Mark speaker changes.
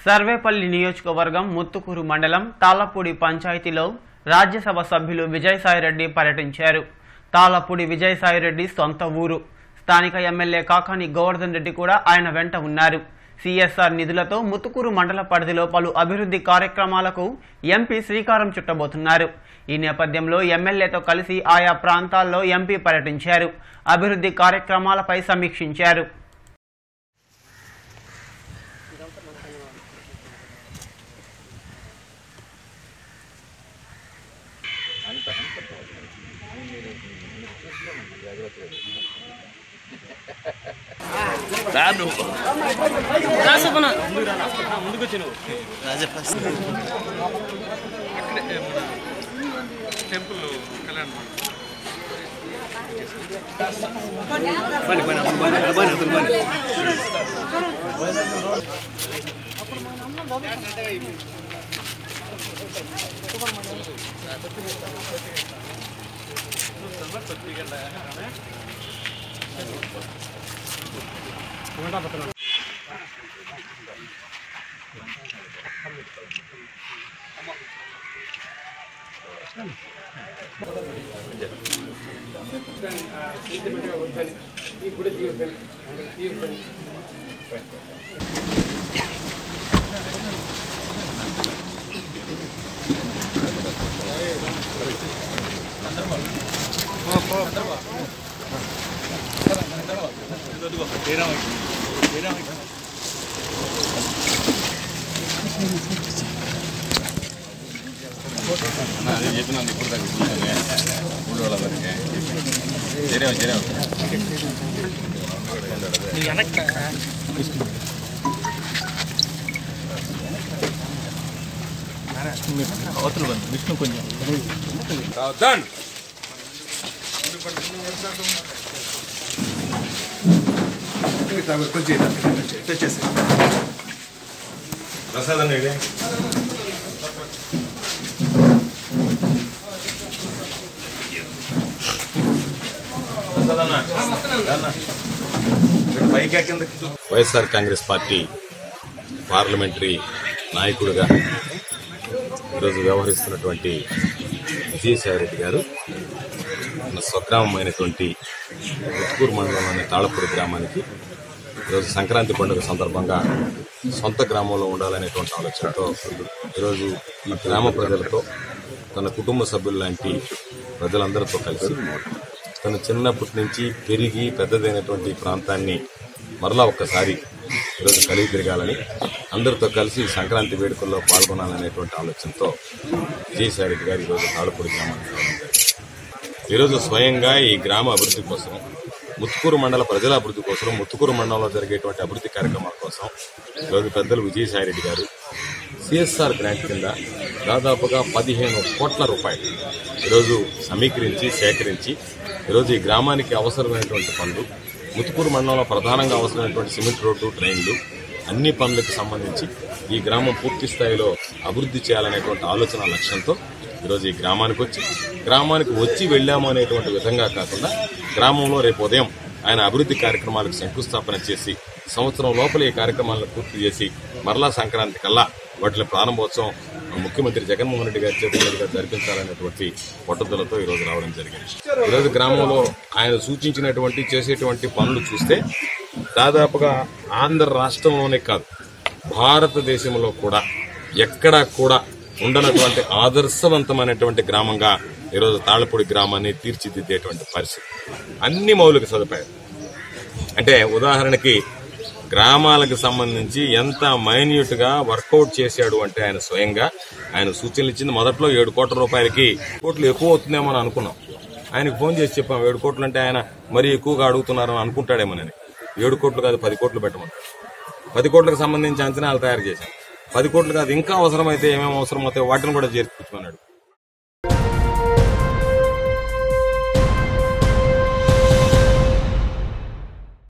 Speaker 1: సర్వేపల్లి నియోజకవర్గం ముత్తుకూరు మండలం తాళ్లపూడి పంచాయతీలో రాజ్యసభ సభ్యులు విజయసాయిరెడ్డి పర్యటించారు తాళ్లపూడి విజయసాయిరెడ్డి సొంత ఊరు స్థానిక ఎమ్మెల్యే కాకాని గోవర్ధన్ రెడ్డి కూడా ఆయన వెంట ఉన్నారు సిఎస్ఆర్ నిధులతో ముత్తుకూరు మండల పరిధిలో పలు అభివృద్ధి కార్యక్రమాలకు ఎంపీ శ్రీకారం చుట్టబోతున్నారు ఈ నేపథ్యంలో ఎమ్మెల్యేతో కలిసి ఆయా ప్రాంతాల్లో ఎంపీ పర్యటించారు అభివృద్ధి కార్యక్రమాలపై సమీక్షించారు
Speaker 2: టెంపుల్ కళ్యాణ్
Speaker 3: అదే చెప్పినాను ఇప్పుడు దాకా చూసానే ఊళ్ళో వాళ్ళందరికీ చేరావు చేరావు
Speaker 2: డన్
Speaker 3: ప్రసాద్ అన్న ఇదే ప్రసాద్ అన్న అన్న. పైకి ఎక్కింది వైఎస్ఆర్ కాంగ్రెస్ పార్టీ పార్లమెంటరీ నాయకుడిగా ఈరోజు వ్యవహరిస్తున్నటువంటి విజయసాయిరెడ్డి గారు మన స్వగ్రామమైనటువంటి ముత్తుకూరు మండలంలోని తాళపూడి గ్రామానికి ఈరోజు సంక్రాంతి పండుగ సందర్భంగా సొంత గ్రామంలో ఉండాలనేటువంటి ఆలోచనతో ఈరోజు ఈ గ్రామ ప్రజలతో తన కుటుంబ సభ్యులు లాంటి ప్రజలందరితో కలిసి తను చిన్నప్పటి నుంచి పెరిగి పెద్దదైనటువంటి ఈ ప్రాంతాన్ని మరలా ఒక్కసారి ఈరోజు కలిగి తిరగాలని అందరితో కలిసి ఈ సంక్రాంతి వేడుకల్లో పాల్గొనాలనేటువంటి ఆలోచనతో విజయసాయి రెడ్డి గారు ఈరోజు తాళపూడి గ్రామానికి రావడం జరిగింది. ఈరోజు స్వయంగా ఈ గ్రామ అభివృద్ధి కోసం ముత్తుకూరు మండల ప్రజల అభివృద్ధి కోసం ముత్తుకూరు మండలంలో జరిగేటువంటి అభివృద్ధి కార్యక్రమాల కోసం ఈరోజు పెద్దలు విజయసాయిరెడ్డి గారు సిఎస్ఆర్ గ్రాంట్ కింద దాదాపుగా పదిహేను కోట్ల రూపాయలు ఈరోజు సమీకరించి సేకరించి ఈరోజు ఈ గ్రామానికి అవసరమైనటువంటి పనులు ముత్తుకూరు మండలంలో ప్రధానంగా అవసరమైనటువంటి సిమెంట్ రోడ్డు ట్రైన్లు అన్ని పనులకు సంబంధించి ఈ గ్రామం పూర్తి స్థాయిలో అభివృద్ధి చేయాలనేటువంటి ఆలోచన లక్ష్యంతో ఈరోజు ఈ గ్రామానికి వచ్చి గ్రామానికి వచ్చి వెళ్ళాము అనేటువంటి విధంగా కాకుండా గ్రామంలో రేపు ఉదయం ఆయన అభివృద్ధి కార్యక్రమాలకు శంకుస్థాపన చేసి సంవత్సరం లోపల ఈ కార్యక్రమాలను పూర్తి చేసి మరలా సంక్రాంతి కల్లా వాటి ప్రారంభోత్సవం ముఖ్యమంత్రి జగన్మోహన్ రెడ్డి గారి చేతుల మీదుగా జరిపించాలనేటువంటి పట్టుదలతో ఈ రోజు రావడం జరిగింది ఈ రోజు గ్రామంలో ఆయన సూచించినటువంటి చేసేటువంటి పనులు చూస్తే దాదాపుగా ఆంధ్ర రాష్ట్రంలోనే కాదు భారతదేశంలో కూడా ఎక్కడా కూడా ఉండనటువంటి ఆదర్శవంతమైనటువంటి గ్రామంగా ఈరోజు తాళపూడి గ్రామాన్ని తీర్చిదిద్దేటువంటి పరిస్థితి అన్ని మౌలిక సదుపాయాలు అంటే ఉదాహరణకి గ్రామాలకు సంబంధించి ఎంత మైన్యూట్ గా వర్కౌట్ చేశాడు అంటే ఆయన స్వయంగా ఆయన సూచనలు ఇచ్చింది మొదట్లో ఏడు కోట్ల రూపాయలకి కోట్లు ఎక్కువ అవుతుందేమో అని అనుకున్నాం ఆయనకు ఫోన్ చేసి చెప్పాం ఏడు కోట్లు అంటే ఆయన మరీ ఎక్కువగా అడుగుతున్నారని అనుకుంటాడేమోనని ఏడు కోట్లు కాదు పది కోట్లు పెట్టమన్నాడు పది కోట్లకు సంబంధించి అంచనాలు తయారు చేశాం పది కోట్లు కాదు ఇంకా అవసరమైతే ఏమేమి అవసరం అవుతాయో వాటిని కూడా చేర్చుకున్నాడు